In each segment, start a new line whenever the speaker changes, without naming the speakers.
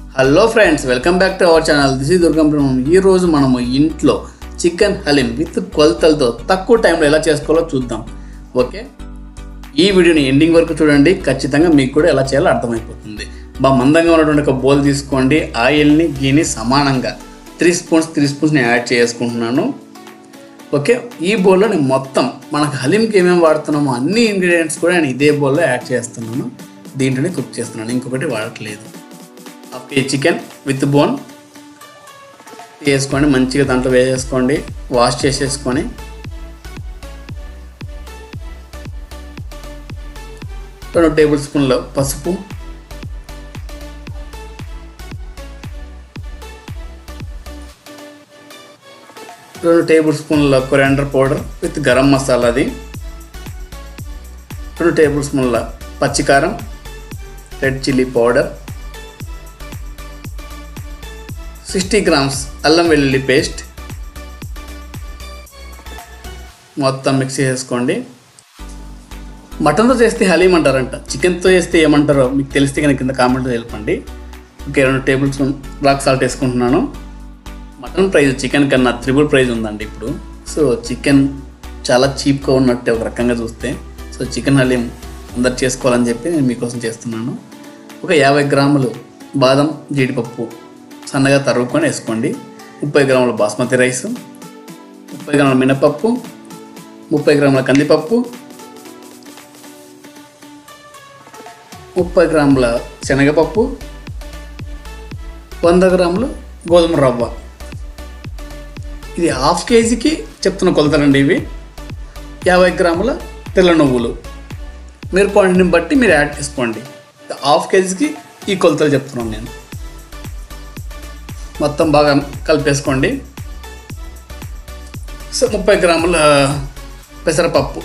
hello friends welcome back to our channel this is Durgam ఈ రోజు మనము ఇంట్లో చికెన్ హలీం విత్ కొలతలతో తక్కువ టైంలో ఎలా చేసుకోవాలో చూద్దాం ఓకే ఈ వీడియోని ఎండింగ్ వరకు చూడండి ఖచ్చితంగా మీకు కూడా ఎలా చేయాలో అర్థమైపోతుంది బాగా మందంగా ఉన్నటువంటి ఒక బౌల్ తీసుకోండి ఆయిల్ని గీని సమానంగా త్రీ స్పూన్స్ త్రీ స్పూన్స్ని యాడ్ చేసుకుంటున్నాను ఓకే ఈ బౌల్లో నేను మొత్తం మనకు హలీంకి ఏమేమి వాడుతున్నామో అన్ని ఇంగ్రీడియంట్స్ కూడా నేను ఇదే బౌల్లో యాడ్ చేస్తున్నాను దీంట్లోనే కుక్ చేస్తున్నాను ఇంకొకటి వాడట్లేదు half K G chicken with bone వేసుకోండి మంచిగా దాంట్లో వేసేసుకోండి వాష్ చేసేసుకొని రెండు టేబుల్ స్పూన్ల పసుపు రెండు టేబుల్ స్పూన్ల కొరియాండర్ పౌడర్ విత్ గరం మసాలాది రెండు టేబుల్ స్పూన్ల పచ్చికారం red chilli powder sixty grams అల్లం వెల్లుల్లి పేస్ట్ మొత్తం మిక్స్ చేసుకోండి మటన్తో చేస్తే హలీం అంటారంట చికెన్తో చేస్తే ఏమంటారో మీకు తెలిస్తే కనుక కింద కామెంట్లో తెలపండి ఓకే రెండు టేబుల్ స్పూన్ రాక్ సాల్ట్ వేసుకుంటున్నాను మటన్ ప్రైస్ చికెన్ కన్నా త్రిబుల్ ప్రైస్ ఉందండి ఇప్పుడు సో చికెన్ చాలా చీప్గా ఉన్నట్టే ఒక రకంగా చూస్తే సో చికెన్ హలీం అందరు చేసుకోవాలని చెప్పి నేను మీకోసం చేస్తున్నాను ఒక యాభై గ్రాములు బాదం జీడిపప్పు సన్నగా తరుగుకొని వేసుకోండి ముప్పై గ్రాముల బాస్మతి రైస్ ముప్పై గ్రాముల మినపప్పు ముప్పై గ్రాముల కందిపప్పు ముప్పై గ్రాముల శనగపప్పు వంద గ్రాములు గోధుమ రవ్వ ఇది హాఫ్ కేజీకి చెప్తున్న కొలతలండి ఇవి యాభై గ్రాముల తెల్ల నువ్వులు మీరు క్వాంటిటీని బట్టి మీరు యాడ్ చేసుకోండి హాఫ్ కేజీకి ఈ కొలతలు చెప్తున్నాను నేను మొత్తం బాగా కలిపేసుకోండి సో ముప్పై గ్రాముల పెసరపప్పు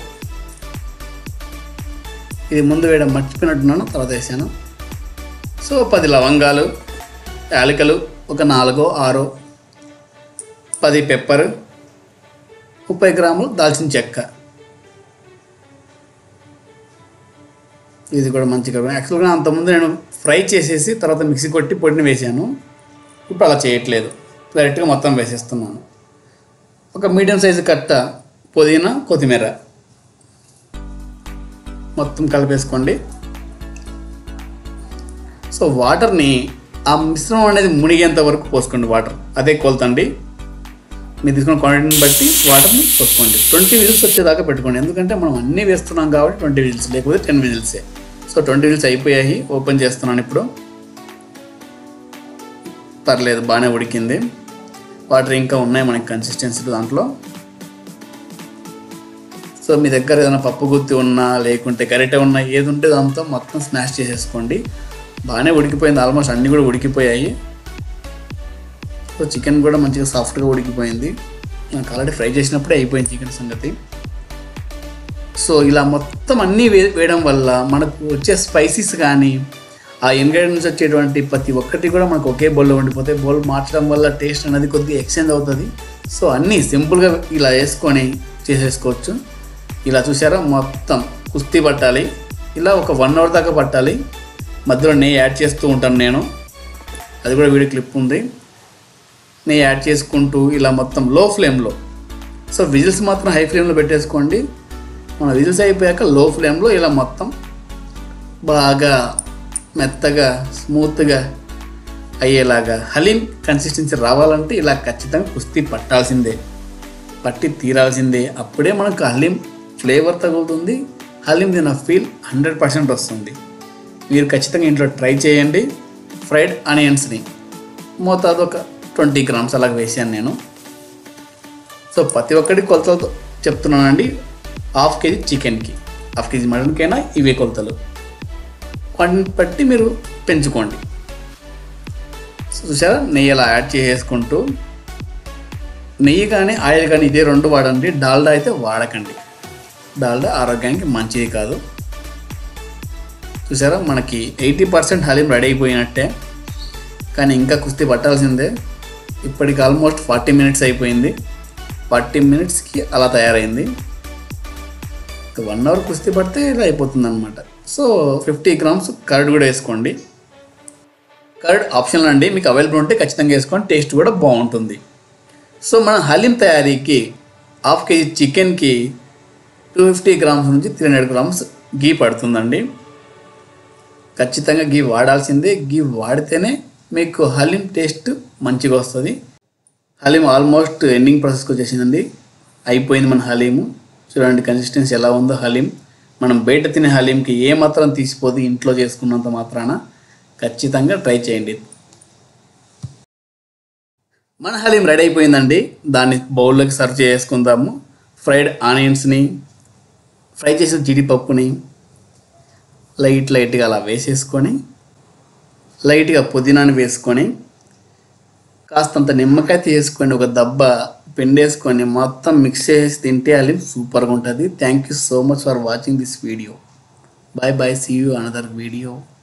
ఇది ముందు వేయడం మర్చిపోయినట్టున్నాను తర్వాత వేసాను సో పది లవంగాలు యాలకులు ఒక నాలుగో ఆరో పది పెప్పర్ ముప్పై గ్రాములు దాల్చిన చెక్క ఇది కూడా మంచిగా యాక్చువల్గా అంతకుముందు నేను ఫ్రై చేసేసి తర్వాత మిక్సీ కొట్టి పొడిని వేసాను ఇప్పుడు అలా చేయట్లేదు డైరెక్ట్గా మొత్తం వేసేస్తున్నాను ఒక మీడియం సైజు కట్ట పుదీనా కొత్తిమీర మొత్తం కలిపేసుకోండి సో వాటర్ని ఆ మిశ్రమం అనేది మునిగేంత వరకు పోసుకోండి వాటర్ అదే కొలతండి మీరు తీసుకున్న క్వాంటిటీని బట్టి వాటర్ని పోసుకోండి ట్వంటీ విజిల్స్ వచ్చేదాకా పెట్టుకోండి ఎందుకంటే మనం అన్నీ వేస్తున్నాం కాబట్టి ట్వంటీ విజిల్స్ లేకపోతే టెన్ విజిల్సే సో ట్వంటీ విజిల్స్ అయిపోయాయి ఓపెన్ చేస్తున్నాను ఇప్పుడు పర్లేదు బాగానే ఉడికింది వాటర్ ఇంకా ఉన్నాయి మనకి కన్సిస్టెన్సీ దాంట్లో సో మీ దగ్గర ఏదైనా పప్పు గుత్తి ఉన్నా లేకుంటే గరిటె ఉన్నా ఏది ఉంటే దాంతో మొత్తం స్మాష్ చేసేసుకోండి బాగానే ఉడికిపోయింది ఆల్మోస్ట్ అన్నీ కూడా ఉడికిపోయాయి సో చికెన్ కూడా మంచిగా సాఫ్ట్గా ఉడికిపోయింది నాకు ఆల్రెడీ ఫ్రై చేసినప్పుడే అయిపోయింది చికెన్ సంగతి సో ఇలా మొత్తం అన్నీ వే వేయడం వల్ల మనకు వచ్చే స్పైసీస్ కానీ ఆ ఇంగ్రీడియంట్స్ వచ్చేటువంటి ప్రతి ఒక్కటి కూడా మనకు ఒకే బౌల్లో ఉండిపోతే బౌల్ మార్చడం వల్ల టేస్ట్ అనేది కొద్దిగా ఎక్స్చేంజ్ అవుతుంది సో అన్నీ సింపుల్గా ఇలా వేసుకొని చేసేసుకోవచ్చు ఇలా చూసారా మొత్తం కుస్తీ పట్టాలి ఇలా ఒక వన్ అవర్ దాకా పట్టాలి మధ్యలో నెయ్యి యాడ్ చేస్తూ ఉంటాను నేను అది కూడా వీడియో క్లిప్ ఉంది నెయ్యి యాడ్ చేసుకుంటూ ఇలా మొత్తం లో ఫ్లేమ్లో సో విజిల్స్ మాత్రం హై ఫ్లేమ్లో పెట్టేసుకోండి మన విజిల్స్ అయిపోయాక లో ఫ్లేమ్లో ఇలా మొత్తం బాగా మెత్తగా స్మూత్గా అయ్యేలాగా హలీం కన్సిస్టెన్సీ రావాలంటే ఇలా ఖచ్చితంగా కుస్తీ పట్టాల్సిందే పట్టి తీరాల్సిందే అప్పుడే మనకు హలీం ఫ్లేవర్ తగులుతుంది హలీం తిన ఫీల్ హండ్రెడ్ పర్సెంట్ వస్తుంది మీరు ఖచ్చితంగా ఇంట్లో ట్రై చేయండి ఫ్రైడ్ ఆనియన్స్ని మోతాదు ఒక ట్వంటీ గ్రామ్స్ అలాగ వేసాను నేను సో ప్రతి ఒక్కటి కొలతలతో చెప్తున్నానండి హాఫ్ కేజీ చికెన్కి హాఫ్ కేజీ మటన్కైనా ఇవే కొలతలు వాటిని బట్టి మీరు పెంచుకోండి చూసారా నెయ్యి అలా యాడ్ చేసేసుకుంటూ నెయ్యి కానీ ఆయిల్ కానీ ఇదే రెండు వాడండి డాల్డా అయితే వాడకండి డాల్డా ఆరోగ్యానికి మంచిది కాదు చూసారా మనకి ఎయిటీ పర్సెంట్ హలీం రెడీ అయిపోయినట్టే కానీ ఇంకా కుస్తీ పట్టాల్సిందే ఇప్పటికి ఆల్మోస్ట్ ఫార్టీ మినిట్స్ అయిపోయింది ఫార్టీ మినిట్స్కి అలా తయారైంది వన్ అవర్ కుస్తీ పడితే ఇలా అయిపోతుంది అనమాట సో ఫిఫ్టీ గ్రామ్స్ కర్డ్ కూడా వేసుకోండి కర్డ్ ఆప్షనల్ అండి మీకు అవైలబుల్ ఉంటే ఖచ్చితంగా వేసుకోండి టేస్ట్ కూడా బాగుంటుంది సో మన హలీం తయారీకి హాఫ్ కేజీ చికెన్కి టూ ఫిఫ్టీ గ్రామ్స్ నుంచి త్రీ హండ్రెడ్ గ్రామ్స్ గీ పడుతుందండి ఖచ్చితంగా గీ వాడాల్సిందే గీ వాడితేనే మీకు హలీం టేస్ట్ మంచిగా వస్తుంది హలీం ఆల్మోస్ట్ ఎండింగ్ ప్రాసెస్కి వచ్చేసిందండి అయిపోయింది మన హలీము చూడండి కన్సిస్టెన్సీ ఎలా ఉందో హలీం మనం బయట తినే హలీంకి ఏ మాత్రం తీసిపోదు ఇంట్లో చేసుకున్నంత మాత్రాన ఖచ్చితంగా ట్రై చేయండి మన హలీం రెడీ అయిపోయిందండి దాన్ని బౌల్లోకి సర్వ్ చేసుకుందాము ఫ్రైడ్ ఆనియన్స్ని ఫ్రై చేసిన జీడిపప్పుని లైట్ లైట్గా అలా వేసేసుకొని లైట్గా పుదీనాని వేసుకొని కాస్తంత నిమ్మకాయ తీసుకొని ఒక దబ్బ పిండేసుకొని మొత్తం మిక్స్ చేసి తింటే హలీం సూపర్గా ఉంటుంది thank you so much for watching this video bye bye see you another video